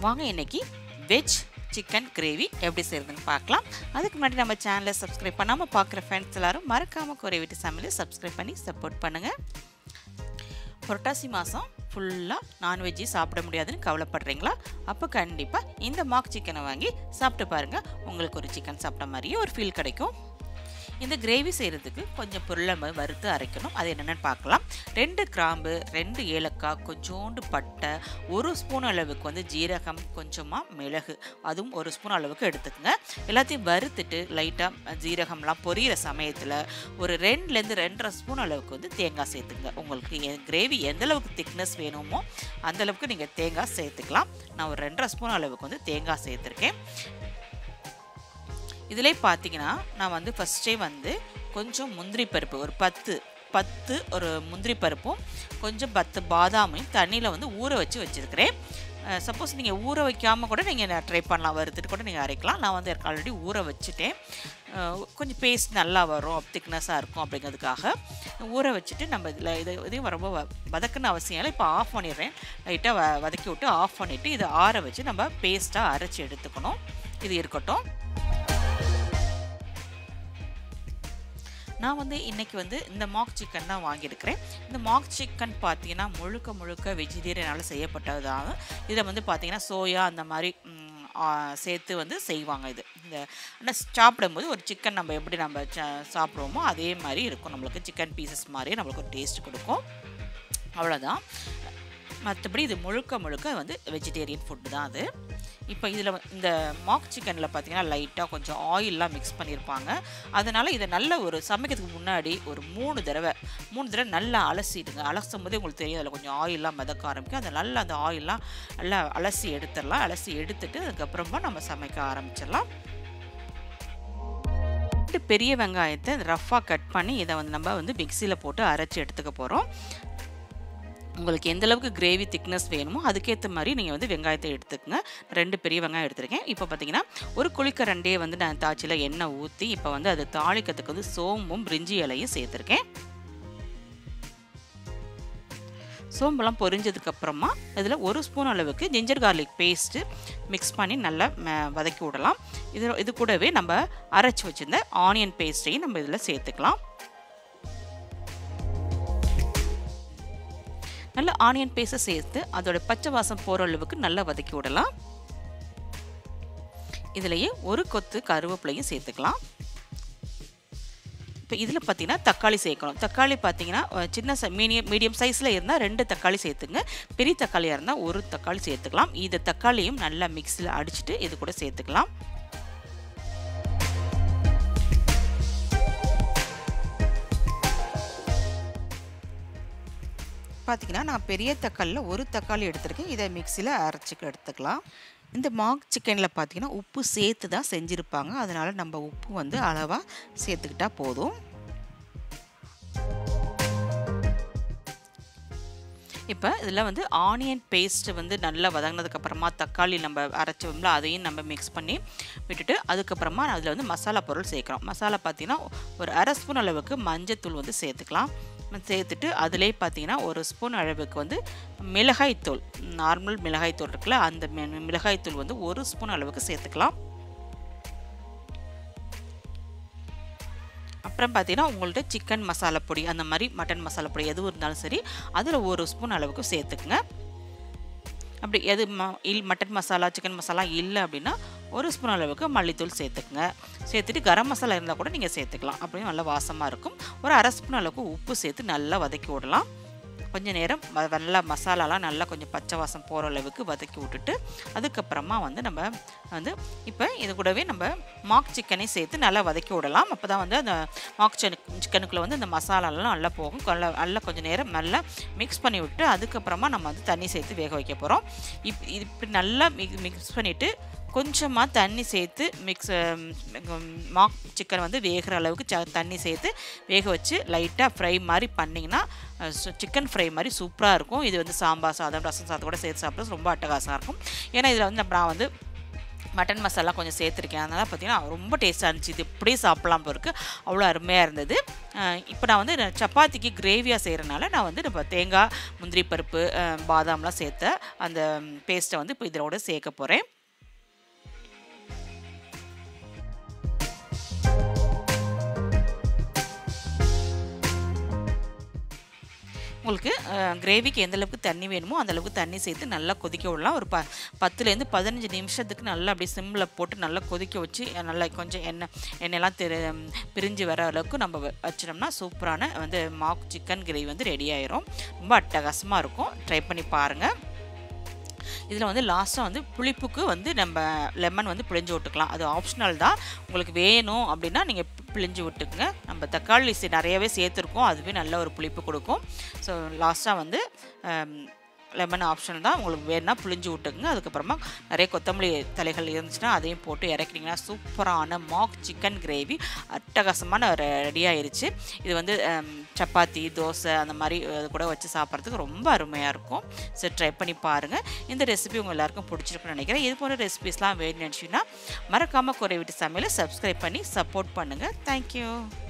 வாங்க இன்னைக்கு veg chicken gravy எப்படி செய்கிறதுன்னு பார்க்கலாம் அதுக்கு முன்னாடி நம்ம சேனலை சப்ஸ்கிரைப் பண்ணாமல் பார்க்குற ஃப்ரெண்ட்ஸ் எல்லாரும் மறக்காமல் குறை வீட்டு சமையலை சப்ஸ்கிரைப் பண்ணி சப்போர்ட் பண்ணுங்கள் புரட்டாசி மாதம் ஃபுல்லாக நான்வெஜ்ஜு சாப்பிட முடியாதுன்னு கவலைப்படுறீங்களா அப்போ கண்டிப்பாக இந்த மாக் சிக்கனை வாங்கி சாப்பிட்டு பாருங்கள் உங்களுக்கு ஒரு சிக்கன் சாப்பிட்ட மாதிரியே ஒரு ஃபீல் கிடைக்கும் இந்த கிரேவி செய்கிறதுக்கு கொஞ்சம் பொருளை ம- வறுத்து அரைக்கணும் அது என்னென்னு பார்க்கலாம் ரெண்டு கிராம்பு ரெண்டு ஏலக்காய் கொஞ்சோண்டு பட்டை ஒரு ஸ்பூன் அளவுக்கு வந்து ஜீரகம் கொஞ்சமாக மிளகு அதுவும் ஒரு ஸ்பூன் அளவுக்கு எடுத்துக்கோங்க எல்லாத்தையும் வறுத்துட்டு லைட்டாக ஜீரகம்லாம் பொரியிற சமயத்தில் ஒரு ரெண்டுலேருந்து ரெண்டரை ஸ்பூன் அளவுக்கு வந்து தேங்காய் சேர்த்துங்க உங்களுக்கு கிரேவி எந்த அளவுக்கு திக்னஸ் வேணுமோ அந்த அளவுக்கு நீங்கள் தேங்காய் சேர்த்துக்கலாம் நான் ஒரு ரெண்டரை ஸ்பூன் அளவுக்கு வந்து தேங்காய் சேர்த்துருக்கேன் இதிலே பார்த்தீங்கன்னா நான் வந்து ஃபஸ்ட்டே வந்து கொஞ்சம் முந்திரி பருப்பு ஒரு பத்து பத்து ஒரு முந்திரி பருப்பும் கொஞ்சம் பத்து பாதாமையும் தண்ணியில் வந்து ஊற வச்சு வச்சுருக்கிறேன் சப்போஸ் நீங்கள் ஊற வைக்காமல் கூட நீங்கள் ட்ரை பண்ணலாம் வறுத்துட்டு கூட நீங்கள் அரைக்கலாம் நான் வந்து ஆல்ரெடி ஊற வச்சுட்டேன் அஹ் கொஞ்சம் பேஸ்ட் நல்லா வரும் திக்னஸாக இருக்கும் அப்படிங்கிறதுக்காக ஊற வச்சுட்டு நம்ம இதில் இது இதையும் ரொம்ப வ- வதக்குன்னு அவசியம் இல்லை இப்போ ஆஃப் பண்ணிடுறேன் லைட்டாக வ வதக்கி விட்டு ஆஃப் பண்ணிவிட்டு இதை ஆற வச்சு நம்ம பேஸ்ட்டாக அரைச்சி எடுத்துக்கணும் இது இருக்கட்டும் நான் வந்து இன்னைக்கு வந்து இந்த மாக் சிக்கன் தான் வாங்கியிருக்கிறேன் இந்த மாக் சிக்கன் பார்த்தீங்கன்னா முழுக்க முழுக்க வெஜிடேரியனால் செய்யப்பட்டதாக இதில் வந்து பார்த்தீங்கன்னா சோயா அந்த மாதிரி ம், ஆ, சேர்த்து வந்து செய்வாங்க இது இந்த ஆனால் சாப்பிடும்போது ஒரு சிக்கன் நம்ம எப்படி நம்ம ச- சாப்பிடுவோமோ அதே மாதிரி இருக்கும் நம்மளுக்கு சிக்கன் பீசஸ் மாதிரியே நம்மளுக்கு ஒரு டேஸ்ட் கொடுக்கும் அவ்வளோதான் மற்றபடி இது முழுக்க முழுக்க வந்து வெஜிடேரியன் ஃபுட்டு தான் அது இப்போ இதில் இந்த மாக் சிக்கனில் பார்த்தீங்கன்னா லைட்டாக கொஞ்சம் ஆயிலெலாம் மிக்ஸ் பண்ணியிருப்பாங்க அதனால் இதை நல்ல ஒரு சமைக்கிறதுக்கு முன்னாடி ஒரு மூணு தடவை மூணு தடவை நல்லா அலசிடுங்க அலசும் போதே உங்களுக்கு தெரியும் அதில் கொஞ்சம் ஆயிலெலாம் மிதக்க ஆரம்பிக்கும் அதை நல்லா அந்த ஆயிலெலாம் நல்லா அலசி எடுத்துடலாம் அலசி எடுத்துட்டு அதுக்கப்புறமா நம்ம சமைக்க ஆரம்பிச்சிடலாம் ரெண்டு பெரிய வெங்காயத்தை ரஃப்பாக கட் பண்ணி இதை வந்து நம்ம வந்து மிக்சியில் போட்டு அரைச்சி எடுத்துக்க போகிறோம் உங்களுக்கு எந்த அளவுக்கு கிரேவி திக்னஸ் வேணுமோ அதுக்கேற்ற மாதிரி நீங்கள் வந்து வெங்காயத்தை எடுத்துக்கங்க ரெண்டு பெரிய வெங்காயம் எடுத்திருக்கேன் இப்போ பார்த்தீங்கன்னா ஒரு குளிக்கரண்டே வந்து நான் தாச்சியில் எண்ணெய் ஊற்றி இப்போ வந்து அது தாளிக்கிறதுக்கு வந்து சோம்பும் பிரிஞ்சி இலையும் சேர்த்துருக்கேன் சோம்பெல்லாம் பொரிஞ்சதுக்கு அப்புறமா இதில் ஒரு ஸ்பூன் அளவுக்கு ஜிஞ்சர் கார்லிக் பேஸ்ட்டு மிக்ஸ் பண்ணி நல்லா ம- வதக்கி விடலாம் இது இது கூடவே நம்ம அரைச்சி வச்சிருந்த ஆனியன் பேஸ்ட்டையும் நம்ம இதில் சேர்த்துக்கலாம் நல்ல ஆனியன் பேஸ்ட்டை சேர்த்து அதோட பச்சை வாசம் போகிற அளவுக்கு நல்லா வதக்கி விடலாம் இதுலேயே ஒரு கொத்து கருவேப்பிலையும் சேர்த்துக்கலாம் இப்போ இதில் பார்த்தீங்கன்னா தக்காளி சேர்க்கணும் தக்காளி பார்த்தீங்கன்னா அஹ், சின்ன ச மீடியம் மீடியம் சைஸில் இருந்தால் ரெண்டு தக்காளி சேர்த்துங்க பெரிய தக்காளியாக இருந்தால் ஒரு தக்காளி சேர்த்துக்கலாம் இந்த தக்காளியும் நல்லா மிக்ஸியில் அடிச்சுட்டு இது கூட சேர்த்துக்கலாம் பார்த்தீங்கன்னா நான் பெரிய தக்காளியில் ஒரு தக்காளி எடுத்திருக்கேன் இதை மிக்சியில் அரைச்சிக்க எடுத்துக்கலாம் இந்த மாக் சிக்கனில் பார்த்தீங்கன்னா உப்பு சேர்த்து தான் செஞ்சுருப்பாங்க அதனால் நம்ம உப்பு வந்து அளவாக சேர்த்துக்கிட்டா போதும் இப்போ இதில் வந்து ஆனியன் பேஸ்ட் வந்து நல்லா வதங்கினதுக்கப்புறமா தக்காளி நம்ம அரைச்சோம்ல அதையும் நம்ம மிக்ஸ் பண்ணி விட்டுட்டு அதுக்கப்புறமா அதில் வந்து மசாலா பொருள் சேர்க்குறோம் மசாலா பார்த்தீங்கன்னா ஒரு அரை ஸ்பூன் அளவுக்கு மஞ்சத்தூள் வந்து சேர்த்துக்கலாம் சேர்த்துட்டு அதிலே பார்த்தீங்கன்னா ஒரு ஸ்பூன் அளவுக்கு வந்து மிளகாய்த்தூள் நார்மல் மிளகாய்த்தூள் இருக்குல்ல அந்த மி- மிளகாய்த்தூள் வந்து ஒரு ஸ்பூன் அளவுக்கு சேர்த்துக்கலாம் அப்புறம் பார்த்தீங்கன்னா உங்கள்ட்ட சிக்கன் மசாலா பொடி அந்த மாதிரி மட்டன் மசாலா பொடி எதுவும் இருந்தாலும் சரி அதில் ஒரு ஸ்பூன் அளவுக்கு சேர்த்துக்குங்க அப்படி எது ம இல் மட்டன் மசாலா சிக்கன் மசாலா இல்லை அப்படின்னா ஒரு ஸ்பூன் அளவுக்கு மல்லித்தூள் சேர்த்துக்குங்க சேர்த்துட்டு கரம் மசாலா இருந்தால் கூட நீங்கள் சேர்த்துக்கலாம் அப்படியும் நல்லா வாசமாக இருக்கும் ஒரு அரை ஸ்பூன் அளவுக்கு உப்பு சேர்த்து நல்லா வதக்கி விடலாம் கொஞ்சம் நேரம் வ- நல்லா மசாலாலாம் நல்லா கொஞ்சம் பச்சை வாசம் போகிற அளவுக்கு வதக்கி விட்டுட்டு அதுக்கப்புறமா வந்து நம்ம வந்து இப்போ இது கூடவே நம்ம மாக் சிக்கனை சேர்த்து நல்லா வதக்கி விடலாம் அப்போ தான் வந்து அந்த மாக் சிக்கனுக்குள்ளே வந்து அந்த மசாலாலாம் நல்லா போகும் நல்லா நல்லா கொஞ்சம் நேரம் நல்லா மிக்ஸ் பண்ணி விட்டு அதுக்கப்புறமா நம்ம வந்து தண்ணி சேர்த்து வேக வைக்க போகிறோம் இப் இது இப்படி நல்லா மிக்ஸ் பண்ணிவிட்டு கொஞ்சமாக தண்ணி சேர்த்து மிக்ஸ் மாக் சிக்கன் வந்து வேகிற அளவுக்கு ச தண்ணி சேர்த்து வேக வச்சு லைட்டாக ஃப்ரை மாதிரி பண்ணிங்கன்னா சிக்கன் ஃப்ரை மாதிரி சூப்பராக இருக்கும் இது வந்து சாம்பார் சாதம் ரசம் சாதம் கூட சேர்த்து சாப்பிட்றது ரொம்ப அட்டகாசமாக இருக்கும் ஏன்னா இதில் வந்து நம்ம நான் வந்து மட்டன் மசாலா கொஞ்சம் சேர்த்துருக்கேன் அதனால் பார்த்தீங்கன்னா ரொம்ப டேஸ்ட்டாக இருந்துச்சு இது இப்படியே சாப்பிட்லாம் போருக்கு அவ்வளோ அருமையாக இருந்தது இப்போ நான் வந்து நான் சப்பாத்திக்கு கிரேவியாக செய்கிறனால நான் வந்து நம்ம தேங்காய் முந்திரி பருப்பு அஹ், பாதாம்லாம் சேர்த்த அந்த பேஸ்ட்டை வந்து இப்போ இதோட சேர்க்க போகிறேன் உங்களுக்கு கிரேவிக்கு எந்த அளவுக்கு தண்ணி வேணுமோ அந்த அளவுக்கு தண்ணி சேர்த்து நல்லா கொதிக்க விடலாம் ஒரு ப பத்துலேருந்து பதினஞ்சு நிமிஷத்துக்கு நல்லா அப்படியே சிம்மில் போட்டு நல்லா கொதிக்க வச்சு அஹ், நல்லா கொஞ்சம் எண்ணெய் எண்ணெயெல்லாம் தெரி பிரிஞ்சு வர அளவுக்கு நம்ம வ- வச்சிட்டோம்னா சூப்பரான வந்து மாக் சிக்கன் கிரேவி வந்து ரெடி ஆயிரும் ரொம்ப அட்டகாசமாக இருக்கும் ட்ரை பண்ணி பாருங்கள் இதில் வந்து லாஸ்ட்டாக வந்து புளிப்புக்கு வந்து நம்ம லெமன் வந்து பிழிஞ்சு விட்டுக்கலாம் அது ஆப்ஷனல் தான் உங்களுக்கு வேணும் அப்படின்னா நீங்கள் பிழிஞ்சு விட்டுக்குங்க நம்ம தக்காளி சே- நிறையவே சேர்த்துருக்கோம் அதுவே நல்ல ஒரு புளிப்பு கொடுக்கும் ஸோ லாஸ்ட்டாக வந்து லெமன் ஆப்ஷன் தான் உங்களுக்கு வேணும்னா புளிஞ்சு விட்டுக்குங்க அதுக்கப்புறமா நிறைய கொத்தமல்லி தலைகள் இருந்துச்சுன்னா அதையும் போட்டு இறக்கிட்டிங்கன்னா சூப்பரான மாக் சிக்கன் கிரேவி அட்டகாசமான ரெடி ஆயிருச்சு இது வந்து ஹம், சப்பாத்தி தோசை அந்த மாதிரி அது கூட வச்சு சாப்பிட்றதுக்கு ரொம்ப அருமையாக இருக்கும் ஸோ ட்ரை பண்ணி பாருங்கள் இந்த ரெசிபி உங்கள் எல்லாருக்கும் பிடிச்சிருக்குன்னு நினைக்கிறேன் இது போன்ற ரெசிபிஸ்லாம் வேணும்னு நினச்சிங்கன்னா மறக்காமல் குறை விட்டு சமையலை சப்ஸ்கிரைப் பண்ணி சப்போர்ட் பண்ணுங்கள் தேங்க்யூ